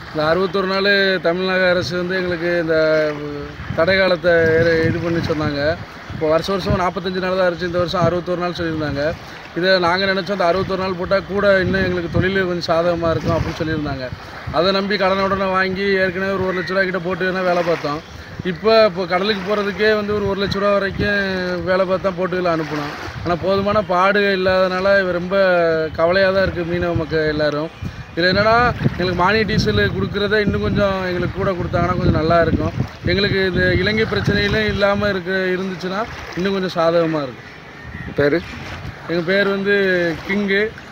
இந்த அறுபத்தொரு நாள் தமிழ்நாடு அரசு வந்து எங்களுக்கு இந்த தடை காலத்தை ஏ- இது பண்ணி சொன்னாங்க இப்போ வருஷம் வருஷம் நாற்பத்தஞ்சு நாள் தான் இருந்துச்சு இந்த வருஷம் அறுபத்தொரு நாள் சொல்லியிருந்தாங்க இதை நாங்கள் நினச்சோம் அந்த அறுபத்தொரு நாள் போட்டால் கூட இன்னும் எங்களுக்கு தொழில் கொஞ்சம் சாதகமாக இருக்கும் அப்படின்னு சொல்லியிருந்தாங்க அதை நம்பி கடனை உடனே வாங்கி ஏற்கனவே ஒரு ஒரு லட்ச ரூபா கிட்ட போட்டு தான் வேலை பார்த்தோம் இப்போ இப்போ கடலுக்கு போகிறதுக்கே வந்து ஒரு ஒரு லட்ச ரூபா வரைக்கும் வேலை பார்த்து தான் போட்டுகளை அனுப்பணும் ஆனால் போதுமான பாடு இல்லாதனால இவ ரொம்ப கவலையாக தான் இருக்குது மீனவ மக்கள் எல்லாரும் இதில் என்னென்னா எங்களுக்கு மானிய டீசல் கொடுக்குறத இன்னும் கொஞ்சம் எங்களுக்கு கூட கொடுத்தாங்கன்னா கொஞ்சம் நல்லா இருக்கும் எங்களுக்கு இந்த இலங்கை பிரச்சனையிலும் இல்லாமல் இருக்க இருந்துச்சுன்னா இன்னும் கொஞ்சம் சாதகமாக இருக்கும் பேர் எங்கள் பேர் வந்து கிங்கு